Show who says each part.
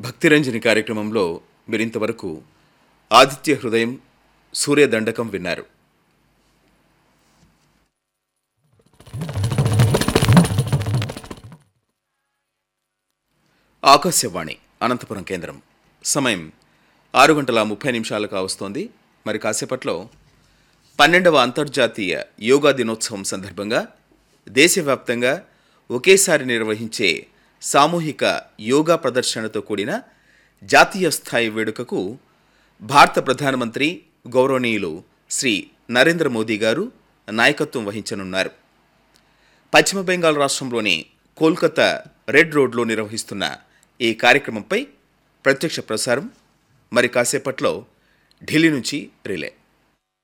Speaker 1: భక్తిరంజని కార్యక్రమంలో మీరింతవరకు ఆదిత్య హృదయం సూర్యదండకం విన్నారు ఆకాశవాణి అనంతపురం కేంద్రం సమయం ఆరు గంటల ముప్పై నిమిషాలు కావస్తోంది మరి కాసేపట్లో పన్నెండవ అంతర్జాతీయ యోగా దినోత్సవం సందర్భంగా దేశవ్యాప్తంగా ఒకేసారి నిర్వహించే సామూహిక యోగా ప్రదర్శనతో కూడిన జాతీయ స్థాయి వేడుకకు భారత ప్రధానమంత్రి గౌరవనీయులు శ్రీ నరేంద్ర మోదీ గారు నాయకత్వం వహించనున్నారు పశ్చిమ బెంగాల్ రాష్ట్రంలోని కోల్కతా రెడ్ రోడ్లో నిర్వహిస్తున్న ఈ కార్యక్రమంపై ప్రత్యక్ష ప్రసారం మరి కాసేపట్లో ఢిల్లీ నుంచి రిలే